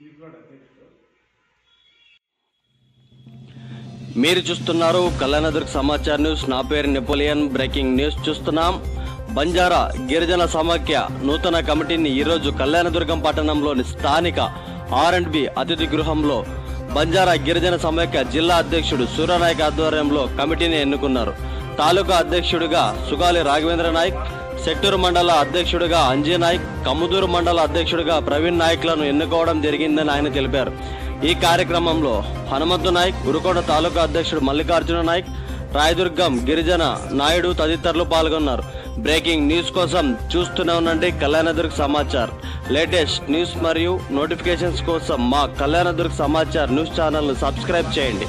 మీరు చూస్తున్నారు కళ్యాణదుర్గ్ సమాచార్ న్యూస్ నా పేరు నెపోలియన్ బ్రేకింగ్ న్యూస్ చూస్తున్నాం బంజారా గిరిజన సమాఖ్య నూతన కమిటీని ఈరోజు కళ్యాణదుర్గం పట్టణంలోని స్థానిక ఆర్ అండ్ బి అతిథి గృహంలో బంజారా గిరిజన సమాఖ్య జిల్లా అధ్యక్షుడు సూర్యనాయక్ ఆధ్వర్యంలో కమిటీని ఎన్నుకున్నారు తాలూకా అధ్యక్షుడిగా సుగాలి రాఘవేంద్ర నాయక్ సెట్టూరు మండల అధ్యక్షుడిగా అంజయ్ నాయక్ కమ్ముదూరు మండల అధ్యక్షుడిగా ప్రవీణ్ నాయక్లను ఎన్నుకోవడం జరిగిందని ఆయన తెలిపారు ఈ కార్యక్రమంలో హనుమంతు నాయక్ గురుకొండ తాలూకా అధ్యక్షుడు మల్లికార్జున నాయక్ రాయదుర్గం గిరిజన నాయుడు తదితరులు పాల్గొన్నారు బ్రేకింగ్ న్యూస్ కోసం చూస్తూనే ఉండండి కళ్యాణదుర్గ్ సమాచార్ లేటెస్ట్ న్యూస్ మరియు నోటిఫికేషన్స్ కోసం మా కళ్యాణదుర్గ్ సమాచార్ న్యూస్ ఛానల్ను సబ్స్క్రైబ్ చేయండి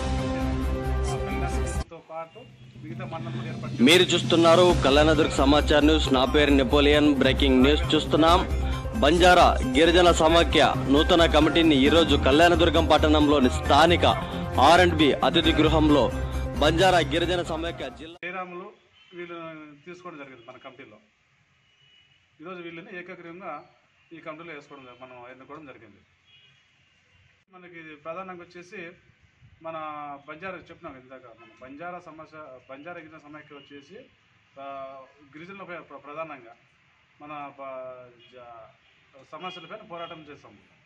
తో పాటు మిగతా మండలం ఏర్పాటు మీరు చూస్తున్నారు కళ్యాణదుర్గ్ సమాచార్ న్యూస్ నా పేరు నెపోలియన్ బ్రేకింగ్ న్యూస్ చూస్తున్నాం బంజారా గిరిజన సమాఖ్య నూతన కమిటీని ఈరోజు కళ్యాణదుర్గం పట్టణంలోని స్థానిక ఆర్ అండ్ బి అతిథి గృహంలో బంజారా గిరిజన సమాఖ్య జిల్లా జయరాములు వీళ్ళు తీసుకోవడం జరిగింది మన కమిటీలో ఈరోజు వీళ్ళని ఏకగ్రీవంగా ఈ కమిటీలో వేసుకోవడం జరి- మనం ఎన్నుకోవడం జరిగింది మనకి ఇది ప్రధానంగా వచ్చేసి మన బంజారా చెప్పినాం ఇందాక మన బంజారా సమస్య బంజారా గిరిజన సమాఖ్య వచ్చేసి ఆ, గిరిజనులపై ప్ర- ప్రధానంగా మన బ- జ- సమస్యలపైన పోరాటం చేస్తాం